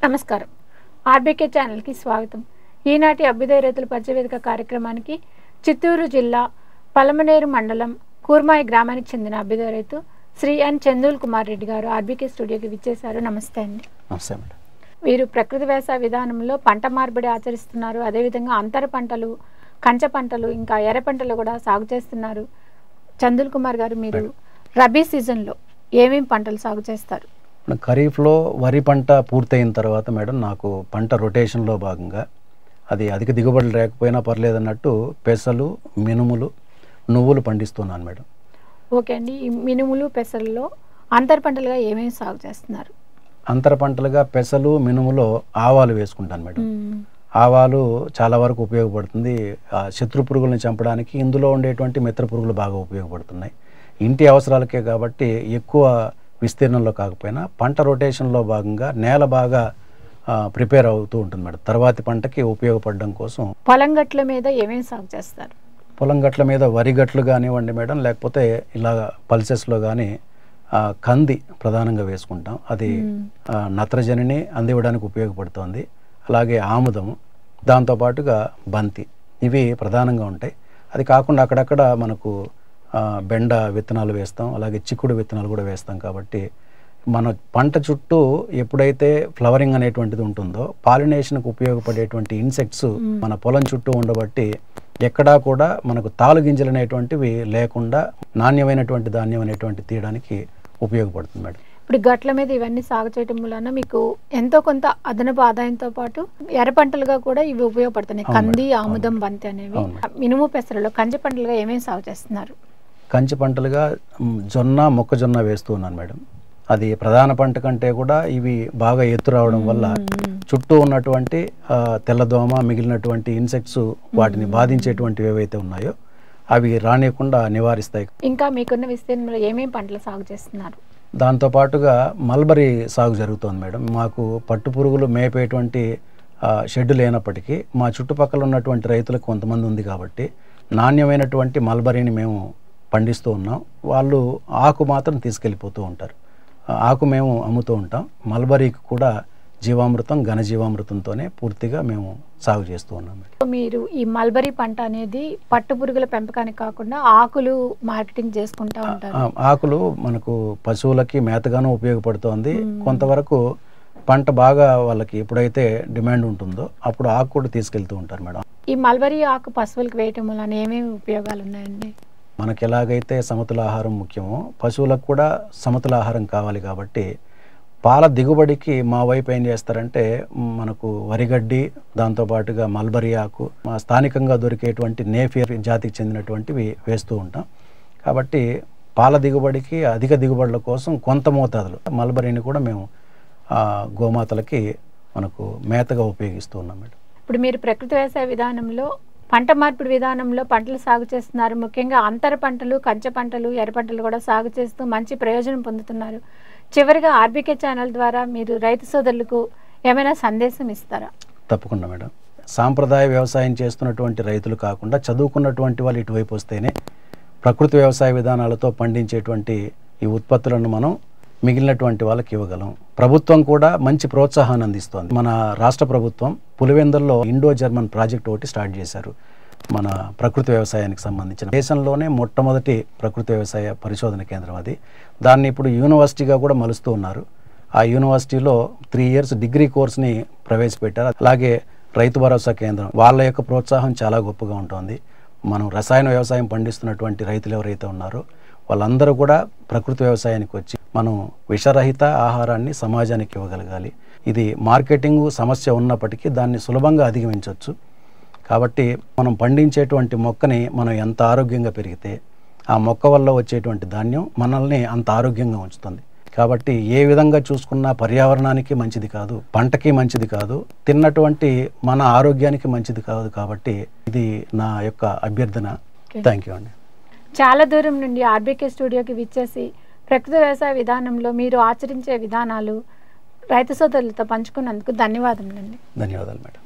నమస్కారం ఆర్బీకే ఛానల్కి స్వాగతం ఈనాటి అభ్యుదయ రైతుల పరిచయవేదిక కార్యక్రమానికి చిత్తూరు జిల్లా పలమనేరు మండలం కూర్మాయి గ్రామానికి చెందిన అభ్యుదయ రైతు శ్రీ ఎన్ చందూల్ కుమార్ రెడ్డి గారు ఆర్బీకే స్టూడియోకి విచ్చేశారు నమస్తే అండి నమస్తే మేడం వీరు ప్రకృతి వ్యవసాయ విధానంలో పంట మార్పిడి ఆచరిస్తున్నారు అదేవిధంగా అంతర పంటలు కంచ పంటలు ఇంకా ఎర్ర పంటలు కూడా సాగు చేస్తున్నారు చందుల్ కుమార్ గారు మీరు రబీ సీజన్లో ఏమేమి పంటలు సాగు చేస్తారు మన ఖరీఫ్లో వరి పంట పూర్తయిన తర్వాత మేడం నాకు పంట రొటేషన్లో భాగంగా అది అధిక దిగుబడులు లేకపోయినా పర్లేదన్నట్టు పెసలు మినుములు నువ్వులు పండిస్తున్నాను మేడం ఓకే అండి ఈ మినుములు పెసల్లో అంతర పంటలుగా ఏమేమి సాగు చేస్తున్నారు అంతర పంటలుగా పెసలు మినుములో ఆవాలు వేసుకుంటాను మేడం మ్మ్. ఆవాలు చాలా వరకు ఉపయోగపడుతుంది ఆ శత్రు పురుగులను చంపడానికి ఇందులో ఉండేటువంటి మిత్ర పురుగులు బాగా ఉపయోగపడుతున్నాయి ఇంటి అవసరాలకే కాబట్టి ఎక్కువ విస్తీర్ణంలో కాకపోయినా పంట రొటేషన్లో భాగంగా నేల బాగా ప్రిపేర్ అవుతూ ఉంటుంది మేడం తర్వాతి పంటకి ఉపయోగపడడం కోసం పొలం గట్ల మీద ఏమేమి సాగు చేస్తారు పొలం గట్ల మీద వరి గట్లు కానివ్వండి మేడం లేకపోతే ఇలా పల్సెస్లో కానీ కంది ప్రధానంగా వేసుకుంటాం అది మ్మ్. ఆ, నత్రజనిని అందివ్వడానికి ఉపయోగపడుతోంది అలాగే ఆముదము దాంతోపాటుగా బంతి ఇవి ప్రధానంగా ఉంటాయి అది కాకుండా అక్కడక్కడ మనకు ఆ, బెండ విత్తనాలు వేస్తాం అలాగే చిక్కుడు విత్తనాలు కూడా వేస్తాం కాబట్టి మన పంట చుట్టూ ఎప్పుడైతే ఫ్లవరింగ్ అనేటువంటిది ఉంటుందో పాలినేషన్కు ఉపయోగపడేటువంటి ఇన్సెక్ట్స్ మన పొలం చుట్టూ ఉండబట్టి ఎక్కడా కూడా మనకు తాలు గింజలు అనేటువంటివి లేకుండా నాణ్యమైనటువంటి ధాన్యం అనేటువంటి తీయడానికి ఉపయోగపడుతుంది మేడం ఇప్పుడు గట్ల మీద ఇవన్నీ సాగు చేయడం వలన మీకు ఎంతో కొంత అదనపు ఆదాయంతో పాటు ఎర్ర పంటలుగా కూడా ఇవి ఉపయోగపడుతున్నాయి అవును కంది మేడం, ఆముదం బంతి అనేవి అవును మినుము పెసరలో కంచ పంటలుగా ఏమేమి సాగు చేస్తున్నారు కంచి పంటలుగా మ్, జొన్న మొక్కజొన్న వేస్తూ ఉన్నాను మేడం అది ప్రధాన పంట కంటే కూడా ఇవి బాగా ఎత్తు రావడం వల్ల చుట్టూ ఉన్నటువంటి ఆ, తెల్లదోమ మిగిలినటువంటి ఇన్సెక్ట్స్ వాటిని బాధించేటువంటివి ఏవైతే ఉన్నాయో అవి రానియకుండా నివారిస్తాయి ఇంకా మీకున్న విస్తీర్ణంలో ఏమేమి పంటలు సాగు చేస్తున్నారు దాంతోపాటుగా మల్బరీ సాగు జరుగుతోంది మేడం మాకు పట్టు పురుగులు మేపేటువంటి ఆ, షెడ్ లేనప్పటికీ మా చుట్టుపక్కల ఉన్నటువంటి రైతులకు కొంతమంది ఉంది కాబట్టి నాణ్యమైనటువంటి మల్బరీని మేము పండిస్తూ ఉన్నాం వాళ్ళు ఆకు మాత్రం తీసుకెళ్ళిపోతూ ఉంటారు ఆ ఆకు మేము అమ్ముతూ ఉంటాం మల్బరీకి కూడా జీవామృతం ఘనజీవామృతంతోనే పూర్తిగా మేము సాగు చేస్తూ ఉన్నాం మేడం మీరు ఈ మల్బరీ పంట అనేది పట్టు పురుగుల పెంపకానికి కాకుండా ఆకులు మార్కెటింగ్ చేసుకుంటా ఉంటారు ఆ, ఆకులు మనకు పశువులకి మేతగాను ఉపయోగపడుతోంది కొంతవరకు పంట బాగా వాళ్ళకి ఎప్పుడైతే డిమాండ్ ఉంటుందో అప్పుడు ఆకు కూడా తీసుకెళ్తూ ఉంటారు మేడం ఈ మల్బరీ ఆకు పశువులకు వేయటం వలన ఏమేమి ఉపయోగాలు ఉన్నాయండి మనకి ఎలాగైతే సమతుల ఆహారం ముఖ్యమో పశువులకు కూడా సమతుల ఆహారం కావాలి కాబట్టి పాల దిగుబడికి మా వైపు ఏం చేస్తారంటే మ్, మనకు వరిగడ్డి దాంతోపాటుగా మల్బరీ ఆకు మా స్థానికంగా దొరికేటువంటి నేఫియర్ జాతికి చెందినటువంటివి వేస్తూ ఉంటాం కాబట్టి పాల దిగుబడికి అధిక దిగుబడుల కోసం కొంత మోతాదులో మల్బరీని కూడా మేము ఆ, గోమాతలకి మనకు మేతగా ఉపయోగిస్తూ ఉన్నాం మేడం ఇప్పుడు మీరు ప్రకృతి వ్యవసాయ విధానంలో పంట మార్పిడి విధానంలో పంటలు సాగు చేస్తున్నారు ముఖ్యంగా అంతర పంటలు కంచె పంటలు ఎర్ర పంటలు కూడా సాగు చేస్తూ మంచి ప్రయోజనం పొందుతున్నారు చివరిగా ఆర్బీకే ఛానల్ ద్వారా మీరు రైతు సోదరులకు ఏమైనా సందేశం ఇస్తారా తప్పకుండా మేడం సాంప్రదాయ వ్యవసాయం చేస్తున్నటువంటి రైతులు కాకుండా చదువుకున్నటువంటి వాళ్ళు ఇటువైపు వస్తేనే ప్రకృతి వ్యవసాయ విధానాలతో పండించేటువంటి ఈ ఉత్పత్తులను మనం మిగిలినటువంటి వాళ్ళకి ఇవ్వగలం ప్రభుత్వం కూడా మంచి ప్రోత్సాహాన్ని అందిస్తోంది మన రాష్ట్ర ప్రభుత్వం పులివెందుల్లో ఇండో జర్మన్ ప్రాజెక్ట్ ఒకటి స్టార్ట్ చేశారు మన ప్రకృతి వ్యవసాయానికి సంబంధించిన దేశంలోనే మొట్టమొదటి ప్రకృతి వ్యవసాయ పరిశోధన కేంద్రం అది దాన్ని ఇప్పుడు యూనివర్సిటీగా కూడా మలుస్తూ ఉన్నారు ఆ యూనివర్సిటీలో త్రీ ఇయర్స్ డిగ్రీ కోర్స్ని ప్రవేశపెట్టారు అలాగే రైతు భరోసా కేంద్రం వాళ్ళ యొక్క ప్రోత్సాహం చాలా గొప్పగా ఉంటుంది మనం రసాయన వ్యవసాయం పండిస్తున్నటువంటి రైతులు ఎవరైతే ఉన్నారో వాళ్ళందరూ కూడా ప్రకృతి వ్యవసాయానికి వచ్చి మనం విషరహిత ఆహారాన్ని సమాజానికి ఇవ్వగలగాలి ఇది మార్కెటింగ్ సమస్య ఉన్నప్పటికీ దాన్ని సులభంగా అధిగమించవచ్చు కాబట్టి మనం పండించేటువంటి మొక్కని మనం ఎంత ఆరోగ్యంగా పెరిగితే ఆ మొక్క వల్ల వచ్చేటువంటి ధాన్యం మనల్ని అంత ఆరోగ్యంగా ఉంచుతుంది కాబట్టి ఏ విధంగా చూసుకున్నా పర్యావరణానికి మంచిది కాదు పంటకి మంచిది కాదు తిన్నటువంటి మన ఆరోగ్యానికి మంచిది కాదు కాబట్టి ఇది నా యొక్క అభ్యర్థన థ్యాంక్ యూ అండి చాలా దూరం నుండి ఆర్బీకే స్టూడియోకి విచ్చేసి ప్రకృతి వ్యవసాయ విధానంలో మీరు ఆచరించే విధానాలు రైతు సోదరులతో పంచుకున్నందుకు ధన్యవాదములండి ధన్యవాదాలు మేడం